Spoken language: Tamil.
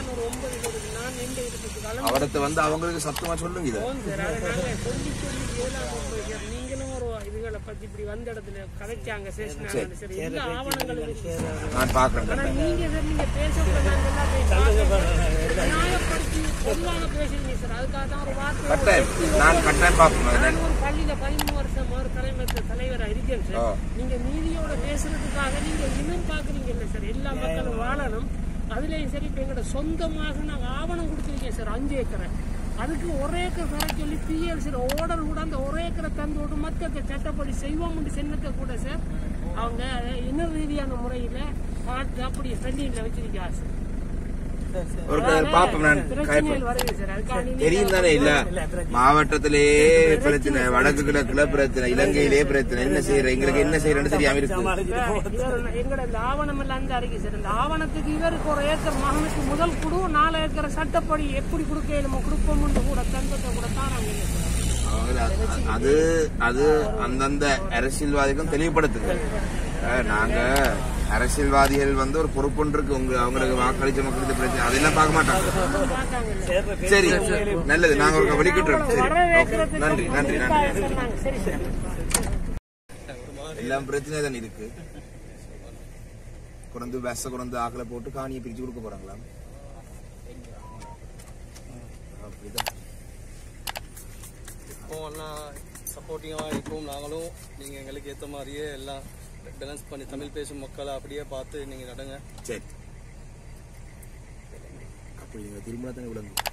ஒரு ஒன்பது பேருக்கு நான் நின்று இருக்கிறதுக்கு அளவு அவரத்தை வந்து அவங்களுக்கு சத்தமா சொல்லுங்க இதை போதும் சார் அதை நாங்க சொல்லி சொல்லி ஏழாம் ஒன்பது பேர் நீங்களும் ஒரு இதுகளை பத்தி இப்படி வந்த இடத்துல கதைச்சாங்க சேஷனாங்க சரி எல்லா ஆவணங்களும் இருக்கு சார். நான் பாக்குறேன் ஆனா நீங்க சார் நீங்க பேசக்கூட நாங்க எல்லாம் போய் பார்க்கிறோம். நியாயப்படுத்தி பொதுவாக பேசுறீங்க சார் அதுக்காக தான் ஒரு வார்த்தை கட்டாயம் நான் கட்டாயம் பார்ப்போம் அதை நான் ஒரு பள்ளியில பதிமூணு வருஷம் ஒரு தலைமை தலைவரா இருக்கேன் ஆ. சார் நீங்க நீதியோட பேசுறதுக்காக நீங்க இன்னும் பாக்குறீங்க இல்ல சார் எல்லா மக்களும் வாழணும் அதுலயும் சரி இப்ப எங்களோட சொந்தமாக நாங்க ஆவணம் கொடுத்துருக்கேன் சார் அஞ்சு ஏக்கரை அதுக்கு ஒரு ஏக்கர் தர சொல்லி பிஎல்சி ஓர்டர் கூட அந்த ஒரு ஏக்கரை தந்து விட்டு மற்ற சட்டப்படி செய்வோம் சின்னத்தை கூட சார் அவங்க இன ரீதியான முறையில பார்த்து அப்படி ஃப்ரெண்டிங்ல வச்சிருக்காங்க சார் ஒரு பாப்போம் நான் பிரச்சனைகள் வருது சார் அதுக்காக நீங்க தெரியும் தானே இல்ல மாவட்டத்திலேயே பிரச்சனை வடக்கு கிழக்குல பிரச்சனை இலங்கையிலே பிரச்சனை என்ன செய்யற எங்களுக்கு என்ன செய்யறேன்னு தெரியாம இருக்கு இவர் எங்கட இந்த ஆவணம் எல்லாம் அந்த அறிக்கை சார் இந்த ஆவணத்துக்கு இவருக்கு ஒரு ஏக்கர் மகனுக்கு முதல் குடு நாலு ஏக்கர் சட்டப்படி எப்படி கொடுக்க நம்ம கொடுப்போம்னு கூட தந்தத்தை கூட தாராங்க இல்லை சார் அவங்க அது- அது அது அந்தந்த அரசியல்வாதிகளும் தெளிவுபடுத்துங்க அஹ், நாங்க அரசியல்வாதிகள் வந்து ஒரு பொறுப்புன்னு இருக்கு உங்க அவங்களுக்கு வாக்களிச்ச மக்களுக்கு பிரச்சனை அதெல்லாம் பார்க்க மாட்டாங்க பார்க்காங்க இல்லை சரி நல்லது நாங்க ஒரு வெளிக்கிட்டுறோம் சரி வர ஓகே. ஏக்கரத்துக்கு நன்றி நன்றி நன்றி சொன்னாங்க சரி சார் எல்லாம் பிரச்சனை தான் இருக்கு குறந்து வெச குறந்து ஆக்கலை போட்டு காணியை பிரிச்சு கொடுக்க போறாங்களா அப்படிதான் இப்போ எல்லாம் சப்போர்ட்டிவாக இருக்கும் நாங்களும் நீங்கள் எங்களுக்கு ஏற்ற மாதிரியே எல்லாம் பேலன்ஸ் பண்ணி தமிழ் பேசும் மக்களை அப்படியே பார்த்து நீங்கள் நடங்க சரி அப்படி நீங்க திரும்ப தானே விளங்கும்